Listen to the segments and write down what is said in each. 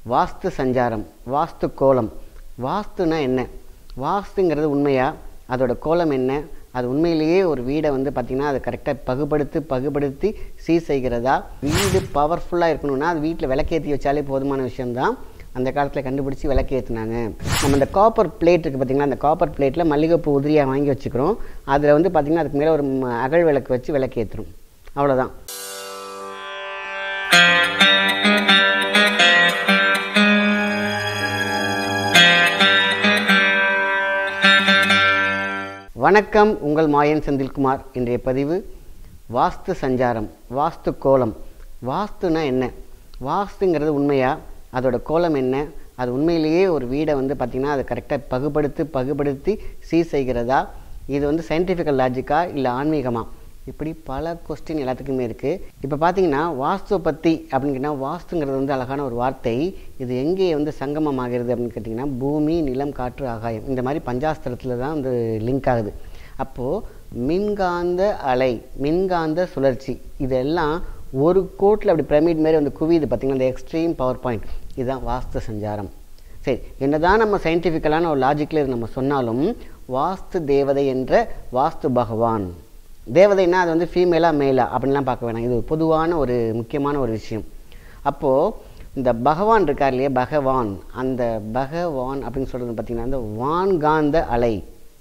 வாஸ்து சஞ்சாரம் வாஸ்து கோலம் வாஸ்துனா என்ன வாஸ்துங்கிறது உண்மையா அதோட கோலம் என்ன அது உண்மையிலேயே ஒரு வீடை வந்து பார்த்திங்கன்னா அதை கரெக்டாக பகுபடுத்தி பகுபடுத்தி சீர் செய்கிறதா வீடு பவர்ஃபுல்லாக இருக்கணும்னா அது வீட்டில் விளக்கேற்றி வச்சாலே போதுமான விஷயம்தான் அந்த காலத்தில் கண்டுபிடிச்சி விளக்கேற்றினாங்க நம்ம இந்த காப்பர் பிளேட் இருக்குது பார்த்திங்கன்னா அந்த காப்பர் பிளேட்டில் மல்லிகைப்பூ உதிரியாக வாங்கி வச்சுக்கிறோம் அதில் வந்து பார்த்திங்கன்னா அதுக்கு மேலே ஒரு ம- அகல் விளக்கு வச்சு விளக்கேற்றுரும் அவ்வளோதான் வணக்கம் உங்கள் மாயன் செந்தில்குமார் இன்றைய பதிவு வாஸ்து சஞ்சாரம் வாஸ்து கோலம் வாஸ்துனா என்ன வாஸ்துங்கிறது உண்மையா அதோட கோலம் என்ன அது உண்மையிலேயே ஒரு வீடை வந்து பார்த்திங்கன்னா அதை கரெக்டாக பகுபடுத்தி பகுபடுத்தி சீர் செய்கிறதா இது வந்து சயின்டிஃபிக்கல் லாஜிக்கா இல்லை ஆன்மீகமா இப்படி பல கொஸ்டின் எல்லாத்துக்குமே இருக்குது இப்போ பார்த்தீங்கன்னா வாஸ்துவை பற்றி அப்படின்னா வாஸ்துங்கிறது வந்து அழகான ஒரு வார்த்தை இது எங்கே வந்து சங்கமம் ஆகிறது அப்படின்னு கேட்டிங்கன்னா பூமி நிலம் காற்று ஆகாயம் இந்த மாதிரி பஞ்சாஸ்திரத்தில் தான் வந்து லிங்க் ஆகுது அப்போது மின்காந்த அலை மின்காந்த சுழற்சி இதெல்லாம் ஒரு கோட்டில் அப்படி பிரமிட் மாதிரி வந்து குவியுது பார்த்தீங்கன்னா இந்த எக்ஸ்ட்ரீம் பவர் பாயிண்ட் இதுதான் வாஸ்து சஞ்சாரம் சரி என்னதான் நம்ம சயின்டிஃபிக்கலான ஒரு லாஜிக்கில் இது நம்ம சொன்னாலும் வாஸ்து தேவதை என்ற வாஸ்து பகவான் தேவதைன்னா அது வந்து ஃபீமேலாக மேலா அப்படின்லாம் பார்க்க வேணாம் இது ஒரு பொதுவான ஒரு முக்கியமான ஒரு விஷயம் அப்போது இந்த பகவான் இருக்கார் இல்லையா பகவான் அந்த பகவான் அப்படின்னு சொல்கிறது பார்த்திங்கன்னா அந்த வான்காந்த அலை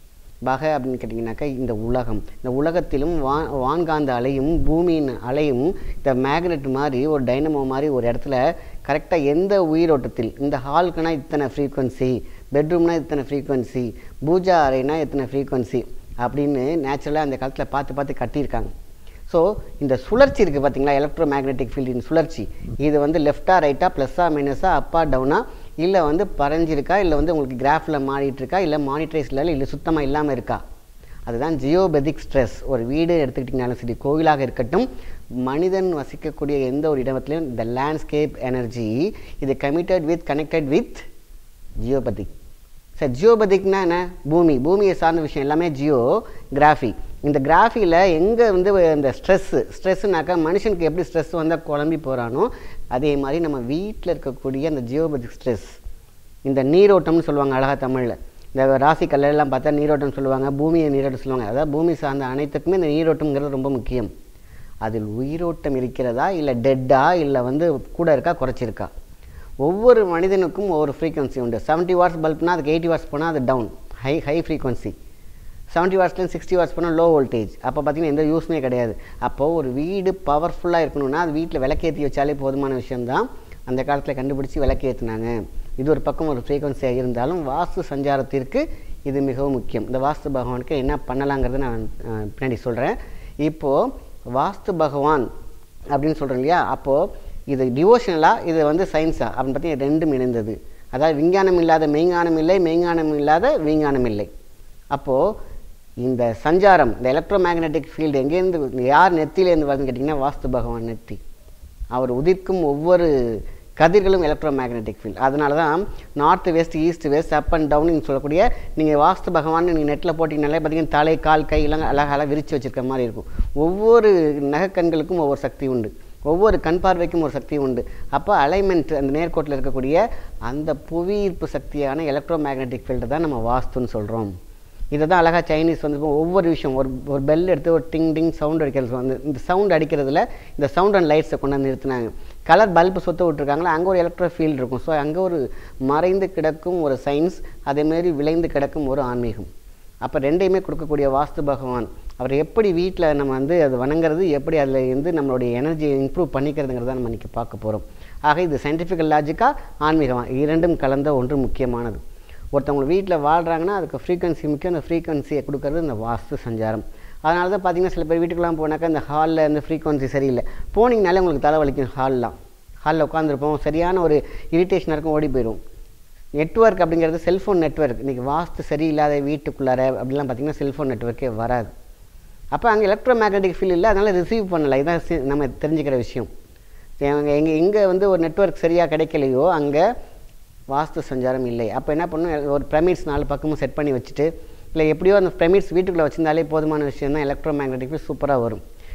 பக அப்படின்னு கேட்டிங்கனாக்கா இந்த உலகம் இந்த உலகத்திலும் வா வான்காந்த அலையும் பூமியின் அலையும் இந்த மேக்னெட் மாதிரி ஒரு டைனமோ மாதிரி ஒரு இடத்துல கரெக்டாக எந்த உயிரோட்டத்தில் இந்த ஹாலுக்குனா இத்தனை ஃப்ரீக்வன்சி பெட்ரூம்னா இத்தனை ஃப்ரீக்வன்சி பூஜா அறைனா இத்தனை ஃப்ரீக்வன்சி அப்படின்னு நேச்சுரலாக அந்த காலத்தில் பார்த்து பார்த்து கட்டியிருக்காங்க ஸோ இந்த சுழற்சி இருக்குது பார்த்தீங்களா எலக்ட்ரோ மேக்னெட்டிக் ஃபீல்டின் சுழற்சி இது வந்து லெஃப்டா ரைட்டா ப்ளஸ்ஸா மைனஸா அப்பா டவுனா இல்லை வந்து பறஞ்சிருக்கா இல்லை வந்து உங்களுக்கு கிராஃபில் மாறிட்டு இருக்கா இல்லை மானிட்டரைஸில் இல்லை சுத்தமாக இல்லாமல் இருக்கா அதுதான் ஜியோபெதிக் ஸ்ட்ரெஸ் ஒரு வீடு எடுத்துக்கிட்டிங்கனாலும் சரி கோவிலாக இருக்கட்டும் மனிதன் வசிக்கக்கூடிய எந்த ஒரு இடத்துலையும் இந்த லேண்ட்ஸ்கேப் எனர்ஜி இது committed with connected with geopathic sir ஜியோபதிக்னா என்ன பூமி பூமியை சார்ந்த விஷயம் எல்லாமே ஜியோ கிராஃபி இந்த கிராஃபியில் எங்கே வந்து இந்த ஸ்ட்ரெஸ்ஸு ஸ்ட்ரெஸ்ஸுனாக்கா மனுஷனுக்கு எப்படி ஸ்ட்ரெஸ் வந்தால் குழம்பி போகிறானோ அதே மாதிரி நம்ம வீட்டில் இருக்கக்கூடிய அந்த ஜியோபதிக் ஸ்ட்ரெஸ் இந்த நீரோட்டம்னு சொல்லுவாங்க அழகா தமிழில் இந்த ராசி கல்லெல்லாம் பார்த்தா நீரோட்டம் சொல்லுவாங்க பூமியை நீரோட்டம் சொல்லுவாங்க அதாவது பூமி சார்ந்த அனைத்துக்குமே இந்த நீரோட்டம்ங்கிறது ரொம்ப முக்கியம் அதில் உயிரோட்டம் இருக்கிறதா இல்லை டெட்டா இல்லை வந்து கூட இருக்கா குறைச்சிருக்கா ஒவ்வொரு மனிதனுக்கும் ஒவ்வொரு ஃப்ரீக்வன்சி உண்டு செவன்ட்டி வாட்ஸ் பல்ப்னா அதுக்கு எயிட்டி வாட்ஸ் போனால் அது down high high frequency seventy வாட்ஸ்லேருந்து சிக்ஸ்டி வாட்ஸ் போனால் லோ வோல்டேஜ் அப்போ பார்த்தீங்கன்னா எந்த யூஸ்மே கிடையாது அப்போது ஒரு வீடு பவர்ஃபுல்லாக இருக்கணும்னா அது வீட்டில் விளக்கேற்றி வச்சாலே போதுமான விஷயம்தான் அந்த காலத்தில் கண்டுபிடிச்சி விளக்கேற்றினாங்க இது ஒரு பக்கம் ஒரு ஃப்ரீக்வன்சியாக இருந்தாலும் வாஸ்து சஞ்சாரத்திற்கு இது மிகவும் முக்கியம் இந்த வாஸ்து பகவானுக்கு என்ன பண்ணலாங்கிறத நான் அஹ், பின்னாடி சொல்கிறேன் இப்போது வாஸ்து பகவான் அப்படின்னு சொல்கிறேன் இல்லையா அப்போது இது டிவோஷனலாக இது வந்து சயின்ஸா அப்படின்னு பார்த்தீங்கன்னா ரெண்டும் இணைந்தது அதாவது விஞ்ஞானம் இல்லாத மெய்ஞானம் இல்லை மெய்ஞானம் இல்லாத விஞ்ஞானம் இல்லை அப்போது இந்த சஞ்சாரம் இந்த எலக்ட்ரோ மேக்னெட்டிக் ஃபீல்டு எங்கேருந்து யார் நெத்தியிலேருந்து வருதுன்னு கேட்டிங்கன்னா வாஸ்து பகவான் நெத்தி அவர் உதிர்க்கும் ஒவ்வொரு கதிர்களும் எலக்ட்ரோ மேக்னெட்டிக் ஃபீல்ட் அதனால தான் north west east west up and down சொல்லக்கூடிய நீங்கள் வாஸ்து பகவான் நீங்கள் நெட்டில் போட்டிங்கனாலே பார்த்தீங்கன்னா தலை கால் கை எல்லாம் அழகாக விரித்து வச்சிருக்க மாதிரி இருக்கும் ஒவ்வொரு நகைக்கண்களுக்கும் ஒவ்வொரு சக்தி உண்டு ஒவ்வொரு கண் பார்வைக்கும் ஒரு சக்தி உண்டு அப்போ அலைன்மெண்ட் அந்த நேர்கோட்டில் இருக்கக்கூடிய அந்த புவியீர்ப்பு சக்தியான எலக்ட்ரோ மேக்னெட்டிக் ஃபீல்டு தான் நம்ம வாஸ்துன்னு சொல்கிறோம் இதை தான் அழகாக சைனீஸ் வந்து ஒவ்வொரு விஷயம் ஒரு ஒரு பெல் எடுத்து ஒரு டிங் டிங் சவுண்ட் அடிக்கிறது வந்து இந்த சவுண்ட் அடிக்கிறதுல இந்த சவுண்ட் அண்ட் லைட்ஸை கொண்டாந்து நிறுத்தினாங்க கலர் பல்பு சொத்த விட்டுருக்காங்களா அங்கே ஒரு எலக்ட்ரோ ஃபீல்டு இருக்கும் ஸோ அங்கே ஒரு மறைந்து கிடக்கும் ஒரு சயின்ஸ் அதேமாரி விளைந்து கிடக்கும் ஒரு ஆன்மீகம் அப்போ ரெண்டையுமே கொடுக்கக்கூடிய வாஸ்து பகவான் அவர் எப்படி வீட்டில் நம்ம வந்து அது வணங்குறது எப்படி அதில் இருந்து நம்மளுடைய எனர்ஜியை இம்ப்ரூவ் பண்ணிக்கிறதுங்கிறத நம்ம இன்றைக்கி பார்க்க போகிறோம் ஆக இது சயின்டிஃபிக்கல் லாஜிக்காக ஆன்மீகம் இரண்டும் கலந்த ஒன்று முக்கியமானது ஒருத்தவங்க வீட்டில் வாழ்கிறாங்கன்னா அதுக்கு ஃப்ரீக்வன்சி முக்கியம் அந்த ஃப்ரீக்வன்சியை கொடுக்கறது இந்த வாஸ்து சஞ்சாரம் அதனால தான் பார்த்தீங்கன்னா சில பேர் வீட்டுக்கெல்லாம் போனாக்கா இந்த ஹாலில் இந்த ஃப்ரீக்வன்சி சரியில்லை போனீங்கனாலே உங்களுக்கு தலை வலிக்கும் ஹால்லாம் ஹாலில் உட்காந்துருப்போம் சரியான ஒரு இரிட்டேஷனாக இருக்கும் ஓடி போயிடும் நெட்வொர்க் அப்படிங்கிறது செல்ஃபோன் நெட்வொர்க் இன்றைக்கி வாஸ்து சரியில்லாத வீட்டுக்குள்ளார அப்படிலாம் பார்த்தீங்கன்னா செல்ஃபோன் நெட்வொர்க்கே வராது அப்போ அங்கே எலக்ட்ரோ மேக்னெட்டிக் ஃபீல்ட் இல்லை அதனால் ரிசீவ் பண்ணலை இதான் சி- நம்ம தெரிஞ்சுக்கிற விஷயம் எங்கே எங்கே எங்கே வந்து ஒரு நெட்வொர்க் சரியாக கிடைக்கலையோ அங்கே வாஸ்து சஞ்சாரம் இல்லை அப்போ என்ன பண்ணணும் ஒரு பிரமிட்ஸ் நாலு பக்கமும் செட் பண்ணி வச்சுட்டு இல்லை எப்படியோ அந்த பிரமிட்ஸ் வீட்டுக்குள்ளே வச்சிருந்தாலே போதுமான விஷயம் தான் எலக்ட்ரோ மேக்னெட்டிக் ஃபீல்ட் சூப்பராக வரும்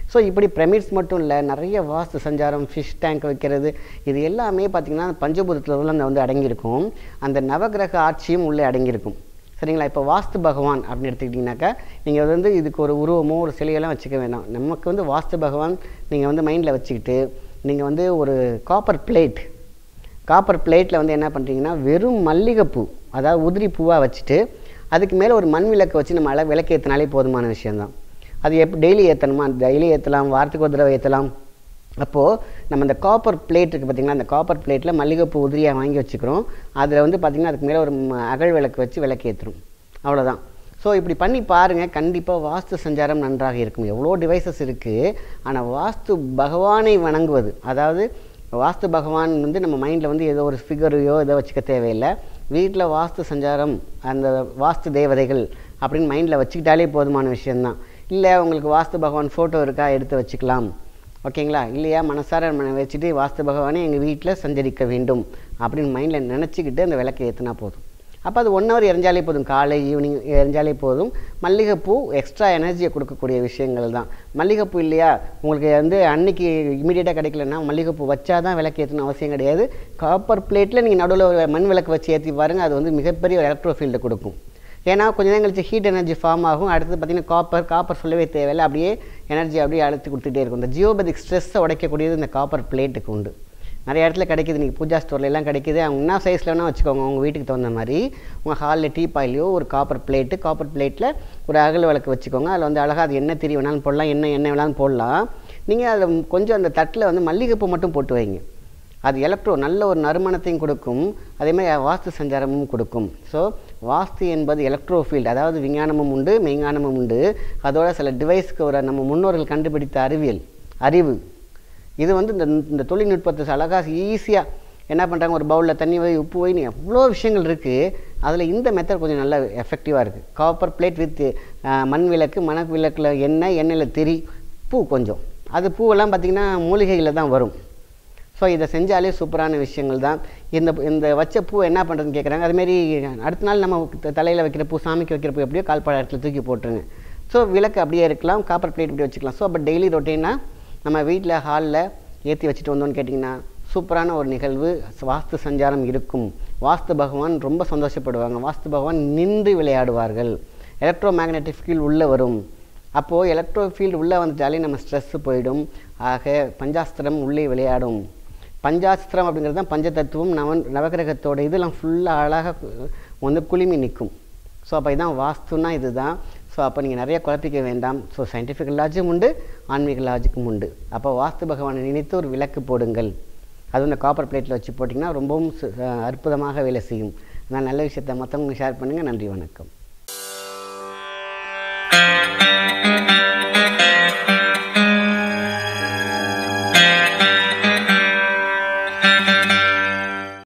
ஸோ இப்படி பிரமிட்ஸ் மட்டும் இல்லை நிறைய வாஸ்து சஞ்சாரம் ஃபிஷ் டேங்க் வைக்கிறது இது எல்லாமே பார்த்திங்கன்னா பஞ்சபூதத்தில் உள்ள அந்த வந்து அடங்கியிருக்கும் அந்த நவகிரக ஆட்சியும் உள்ளே அடங்கியிருக்கும் சரிங்களா இப்போ வாஸ்து பகவான் அப்படின்னு எடுத்துக்கிட்டிங்கனாக்கா நீங்கள் வந்து இதுக்கு ஒரு உருவமோ ஒரு சிலையெல்லாம் வச்சுக்க வேண்டாம் நமக்கு வந்து வாஸ்து பகவான் நீங்கள் வந்து மைண்டில் வச்சுக்கிட்டு நீங்கள் வந்து ஒரு காப்பர் பிளேட் காப்பர் பிளேட்டில் வந்து என்ன பண்ணுறீங்கன்னா வெறும் மல்லிகைப்பூ அதாவது உதிரி பூவாக வச்சுட்டு அதுக்கு மேலே ஒரு மண் விளக்கு வச்சு நம்ம அளவு விளக்கு ஏற்றினாலே போதுமான விஷயந்தான் அது எப்போ டெய்லி ஏற்றணுமா டெய்லி ஏற்றலாம் வாரத்துக்கு ஒரு தடவை ஏற்றலாம் அப்போது நம்ம இந்த காப்பர் பிளேட் இருக்குது பார்த்திங்களா அந்த காப்பர் பிளேட்டில் மல்லிகைப்பூ உதிரியாக வாங்கி வச்சுக்கிறோம் அதில் வந்து பார்த்திங்கன்னா அதுக்கு மேலே ஒரு ம- அகல் விளக்கு வச்சு விளக்கு ஏற்றுறோம் அவ்வளோதான் ஸோ இப்படி பண்ணி பாருங்கள் கண்டிப்பாக வாஸ்து சஞ்சாரம் நன்றாக இருக்கும் எவ்வளோ டிவைசஸ் இருக்குது ஆனால் வாஸ்து பகவானை வணங்குவது அதாவது வாஸ்து பகவான் வந்து நம்ம மைண்டில் வந்து ஏதோ ஒரு ஃபிகரையோ ஏதோ வச்சுக்க தேவையில்லை வீட்டில் வாஸ்து சஞ்சாரம் அந்த வாஸ்து தேவதைகள் அப்படின்னு மைண்டில் வச்சுக்கிட்டாலே போதுமான விஷயந்தான் இல்லை உங்களுக்கு வாஸ்து பகவான் ஃபோட்டோ இருக்கா எடுத்து வச்சுக்கலாம் ஓகேங்களா இல்லையா மனசார மன வச்சுட்டு வாஸ்து பகவானே எங்கள் வீட்டில் சஞ்சரிக்க வேண்டும் அப்படின்னு மைண்டில் நினச்சிக்கிட்டு அந்த விளக்கை ஏற்றினா போதும் அப்போ அது ஒன் ஹவர் எரிஞ்சாலே போதும் காலை ஈவினிங் எரிஞ்சாலே போதும் மல்லிகைப்பூ எக்ஸ்ட்ரா எனர்ஜியை கொடுக்கக்கூடிய விஷயங்கள் தான் மல்லிகைப்பூ இல்லையா உங்களுக்கு வந்து அன்னைக்கு இமீடியட்டாக கிடைக்கலன்னா மல்லிகைப்பூ வச்சா தான் விளக்கு ஏற்றணும் அவசியம் கிடையாது காப்பர் பிளேட்டில் நீங்கள் நடுவில் ஒரு மண் விளக்கு வச்சு ஏற்றி பாருங்கள் அது வந்து மிகப்பெரிய ஒரு எலக்ட்ரோ ஃபீல்டை கொடுக்கும் ஏன்னா கொஞ்ச நேரம் கழிச்சு ஹீட் எனர்ஜி ஃபார்ம் ஆகும் அடுத்து பார்த்தீங்கன்னா காப்பர் காப்பர் சொல்லவே தேவையில்லை அப்படியே எனர்ஜி அப்படியே அழுத்தி கொடுத்துட்டே இருக்கும் இந்த ஜியோபதிக் ஸ்ட்ரெஸ்ஸை உடைக்கக்கூடியது இந்த காப்பர் பிளேட்டுக்கு உண்டு நிறைய இடத்துல கிடைக்குது நீங்கள் பூஜா ஸ்டோர்ல எல்லாம் கிடைக்குது அவங்க என்ன சைஸில் வேணால் வச்சுக்கோங்க உங்கள் வீட்டுக்கு தகுந்த மாதிரி உங்கள் ஹாலில் டீ பாயிலையோ ஒரு காப்பர் பிளேட்டு காப்பர் பிளேட்டில் ஒரு அகல் விளக்கு வச்சுக்கோங்க அதில் வந்து அழகாக அது என்ன திரி வேணாலும் போடலாம் என்ன எண்ணெய் வேணாலும் போடலாம் நீங்கள் அதில் கொஞ்சம் அந்த தட்டில் வந்து மல்லிகைப்பூ மட்டும் போட்டு வைங்க அது எலக்ட்ரோ நல்ல ஒரு நறுமணத்தையும் கொடுக்கும் அதே மாதிரி வாஸ்து சஞ்சாரமும் கொடுக்கும் ஸோ வாஸ்து என்பது எலக்ட்ரோ ஃபீல்டு அதாவது விஞ்ஞானமும் உண்டு மெய்ஞானமும் உண்டு அதோட சில டிவைஸ்க்கு ஒரு நம்ம முன்னோர்கள் கண்டுபிடித்த அறிவியல் அறிவு இது வந்து இந்த இந்த தொழில்நுட்பத்தை அழகாக ஈஸியாக என்ன பண்ணுறாங்க ஒரு பவுலில் தண்ணி வை உப்பு வை எவ்வளோ விஷயங்கள் இருக்குது அதில் இந்த மெத்தட் கொஞ்சம் நல்ல எஃபெக்டிவாக இருக்குது காப்பர் பிளேட் வித் மண் விளக்கு மண விளக்கில் எண்ணெய் எண்ணெயில் திரி பூ கொஞ்சம் அது பூவெல்லாம் பார்த்திங்கன்னா மூலிகையில் தான் வரும் ஸோ இதை செஞ்சாலே சூப்பரான விஷயங்கள் தான் இந்த இந்த வச்ச பூ என்ன பண்ணுறதுன்னு கேட்குறாங்க அதுமாரி அடுத்த நாள் நம்ம தலையில் வைக்கிற பூ சாமிக்கு வைக்கிற பூ எப்படியோ கால்பாட இடத்துல தூக்கி போட்டுருங்க ஸோ விளக்கு அப்படியே இருக்கலாம் காப்பர் பிளேட் இப்படி வச்சுக்கலாம் ஸோ அப்போ டெய்லி ரொட்டீனாக நம்ம வீட்டில் ஹாலில் ஏற்றி வச்சுட்டு வந்தோம்னு கேட்டிங்கன்னா சூப்பரான ஒரு நிகழ்வு வாஸ்து சஞ்சாரம் இருக்கும் வாஸ்து பகவான் ரொம்ப சந்தோஷப்படுவாங்க வாஸ்து பகவான் நின்று விளையாடுவார்கள் எலக்ட்ரோ மேக்னெட்டிக் ஃபீல்ட் உள்ளே வரும் அப்போது எலக்ட்ரோ ஃபீல்டு உள்ளே வந்துட்டாலே நம்ம ஸ்ட்ரெஸ்ஸு போயிடும் ஆக பஞ்சாஸ்திரம் உள்ளே விளையாடும் பஞ்சாஸ்திரம் அப்படிங்கிறது தான் பஞ்சதத்துவம் நவன் நவகிரகத்தோட இதெல்லாம் ஃபுல்லாக அழகாக வந்து குலுமி நிற்கும் ஸோ அப்போ இதான் வாஸ்துன்னா இதுதான் ஸோ அப்போ நீங்கள் நிறைய குழப்பிக்க வேண்டாம் ஸோ சயின்டிஃபிக் லாஜிக்கும் உண்டு ஆன்மீக லாஜிக்கும் உண்டு அப்போ வாஸ்து பகவானை நினைத்து ஒரு விளக்கு போடுங்கள் அதுவும் இந்த காப்பர் பிளேட்டில் வச்சு போட்டிங்கன்னா ரொம்பவும் சு- அற்புதமாக வேலை செய்யும் அதனால் நல்ல விஷயத்தை மற்றவங்க ஷேர் பண்ணுங்கள் நன்றி வணக்கம்